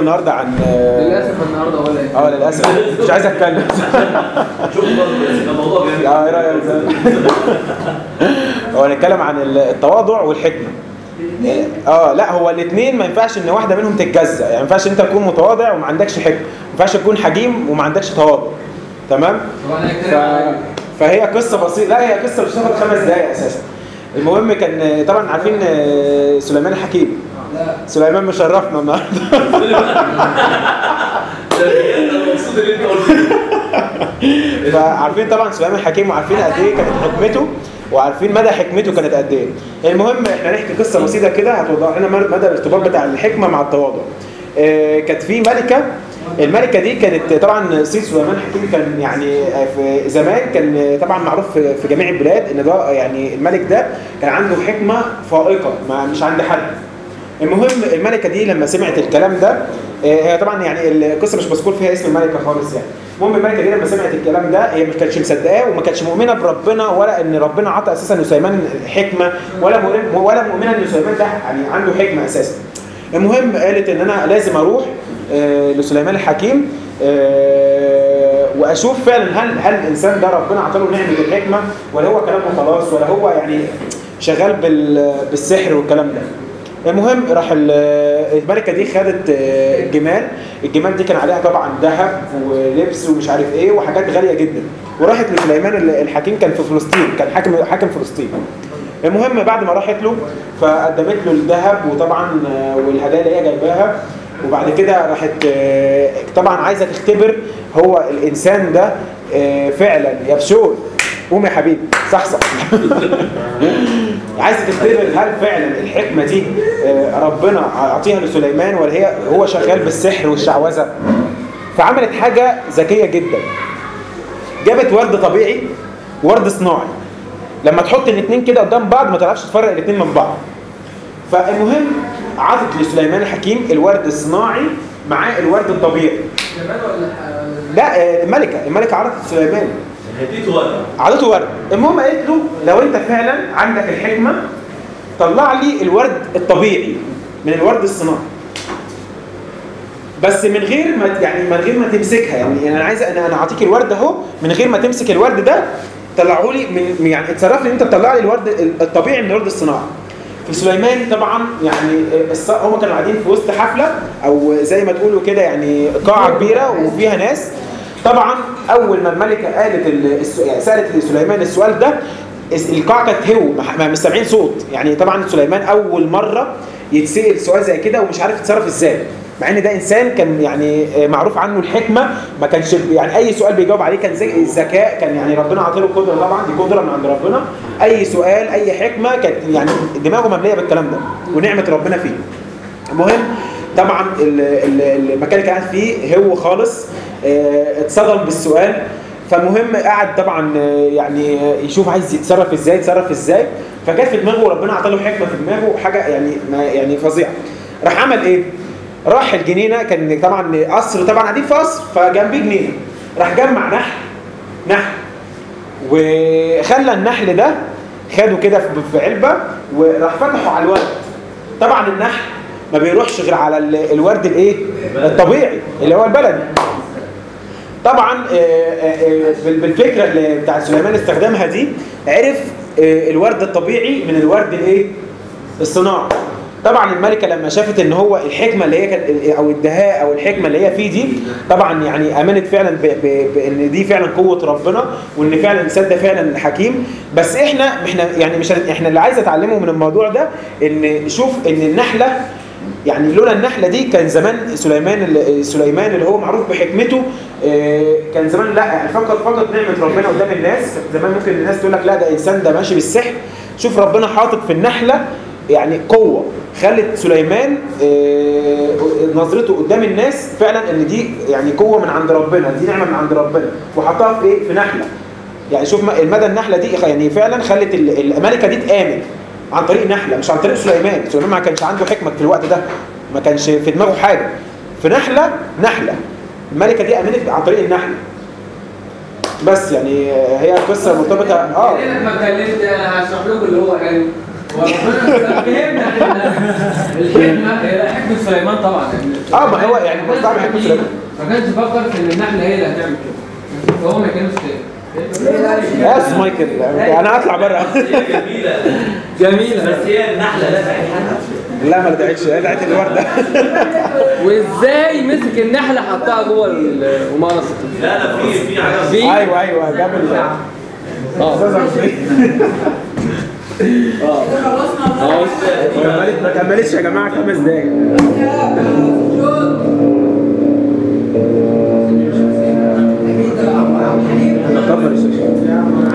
النهارده عن للاسف النهارده ولا إيه؟ اه للاسف مش عايز اتكلم شوف برضه ده موضوع جميل اه ايه رايك هو هنتكلم عن التواضع والحكمه اه لا هو الاثنين ما ينفعش ان واحده منهم تتجزأ يعني ما ينفعش انت تكون متواضع وما عندكش حكمه ما ينفعش تكون حكيم وما عندكش تواضع تمام طب انا ف... هتكلم على فهي قصه بسيطه لا هي قصه مش هتاخد خمس دقائق اساسا المهم كان طبعا عارفين آه، سليمان الحكيم لا سليمان مشرفنا النهارده انا مبسوط ان انت قلت كده. فعارفين طبعا سليمان الحكيم وعارفين قد ايه كانت حكمته وعارفين مدى حكمته كانت قد ايه المهم احنا نحكي قصه بسيطه كده هتوضح لنا مدى الارتباط بتاع الحكمه مع التواضع آه، كانت في ملكه الملكه دي كانت طبعا سيد سليمان الحكيم كان يعني في زمان كان طبعا معروف في في جميع البلاد ان ده يعني الملك ده كان عنده حكمه فائقه ما مش عند حد المهم الملكه دي لما سمعت الكلام ده آه، هي طبعا يعني القصه مش مذكور فيها اسم الملكه خالص يعني المهم الملكه دي لما سمعت الكلام ده هي ما كانتش مصدقاه وما كانتش مؤمنه بربنا ولا ان ربنا عطى اساسا لسليمان حكمه ولا مؤمن ولا مؤمنه ان سليمان ده يعني عنده حكمه اساسا المهم قالت ان انا لازم اروح آه، لسليمان الحكيم آه، واشوف فعلا هل هل الانسان ده ربنا عطى له نعمه الحكمه ولا هو كلامه خلاص ولا هو يعني شغال بال- بالسحر والكلام ده المهم راح ال- الملكه دي خدت آه، الجمال الجمال دي كان عليها طبعا ذهب ولبس ومش عارف ايه وحاجات غاليه جدا وراحت لسليمان ال- الحكيم كان في فلسطين كان حاكم حاكم فلسطين المهم بعد ما راحت له فقدمت له الذهب وطبعا آه، والهدايا اللي هي جايباها وبعد كده راحت آه، طبعا عايزه تختبر هو الانسان ده آه، فعلا يا بشوي قوم يا حبيبي صح صح عايزه تختبر هل فعلا الحكمه دي آه، ربنا عطيها لسليمان ولا هي هو شغال بالسحر والشعوذه فعملت حاجه ذكيه جدا جابت ورد طبيعي وورد صناعي لما تحط الاثنين كده قدام بعض ما تعرفش تفرق الاثنين من بعض فالمهم عطت لسليمان الحكيم الورد الصناعي مع الورد الطبيعي جمال ولا ح- لا آه، الملكه الملكه عرضت سليمان هديته ورقه عطته ورد المهم قالت له لو انت فعلا عندك الحكمه طلع لي الورد الطبيعي من الورد الصناعي بس من غير ما يعني من غير ما تمسكها يعني انا عايز انا انا اعطيك الورد اهو من غير ما تمسك الورد ده طلعه لي من يعني اتصرف لي ان انت تطلع لي الورد الطبيعي من الورد الصناعي فسليمان طبعا يعني الص- هم كانوا قاعدين في وسط حفله او زي ما تقولوا كده يعني قاعه كبيره وفيها ناس طبعا اول ما الملكه قالت ال- الس- يعني سالت سليمان السؤال ده اس- القاعه كانت هو ما- ما- مش سامعين صوت يعني طبعا سليمان اول مره يتسال سؤال زي كده ومش عارف يتصرف ازاي مع ان ده انسان كان يعني معروف عنه الحكمه ما كانش يعني اي سؤال بيجاوب عليه كان زي الذكاء كان يعني ربنا عاطيله قدره طبعا دي قدره من عند ربنا اي سؤال اي حكمه كانت يعني دماغه ممليه بالكلام ده ونعمه ربنا فيه المهم طبعا ال- ال- المكان اللي كان قاعد فيه هو خالص آه، اتصدم بالسؤال فالمهم قعد طبعا آه، يعني آه، يشوف عايز يتصرف ازاي يتصرف ازاي فجت في دماغه وربنا عطاله حكمه في دماغه حاجه يعني ما يعني فظيعه راح عمل ايه راح الجنينه كان طبعا قصر طبعا قاعدين في قصر فجنبيه جنينه راح جمع نحل نحل وخلى النحل ده خده كده في في علبه وراح فتحه على الورد طبعا النحل ما بيروحش غير على ال- الورد الايه الطبيعي اللي هو البلدي طبعا آه، آه، آه، بال- بالفكره اللي بتاع سليمان استخدمها دي عرف آه، الورد الطبيعي من الورد الايه الصناعي طبعا الملكه لما شافت ان هو الحكمه اللي هي كان او الدهاء او الحكمه اللي هي فيه دي طبعا يعني امنت فعلا ب- ب- بان دي فعلا قوه ربنا وان فعلا الانسان ده فعلا حكيم بس احنا احنا يعني مش هن- احنا اللي عايز اتعلمه من الموضوع ده ان شوف ان النحله يعني لولا النحله دي كان زمان سليمان اللي سليمان اللي هو معروف بحكمته آه، كان زمان لا يعني فقط فقط نعمه ربنا قدام الناس زمان ممكن الناس تقول لك لا ده انسان ده ماشي بالسحر شوف ربنا حاطط في النحله يعني قوه خلت سليمان آه، نظرته قدام الناس فعلا ان دي يعني قوه من عند ربنا دي نعمه من عند ربنا وحطها في ايه في نحله يعني شوف ما- المدى النحله دي يعني فعلا خلت ال- الملكه دي تامن عن طريق نحله مش عن طريق سليمان سليمان ما كانش عنده حكمه في الوقت ده ما كانش في دماغه حاجه في نحله نحله الملكه دي امنت عن طريق النحله بس يعني آه، هي قصه مرتبطه اه يعني لما اتكلمت انا هشرح لكم اللي هو قاله وربنا فهمنا إن الحكمه هي حكمه سليمان طبعا يعني اه ما هو يعني مصدر بيحب سليمان ما كانش فكر في ان النحله هي اللي هتعمل كده فهو ما كانش كده بس مايكل انا هطلع بره هي جميله جميلة بس هي النحله لا تعيش عنها لا ما دعيتش دعيت الورده وازاي مسك النحله حطها جوه القماصه لا لا في في حاجه في ايوه ايوه جاب ال اه استاذ عبد اه ما كملتش يا جماعه خمس دقايق كبر الشاشه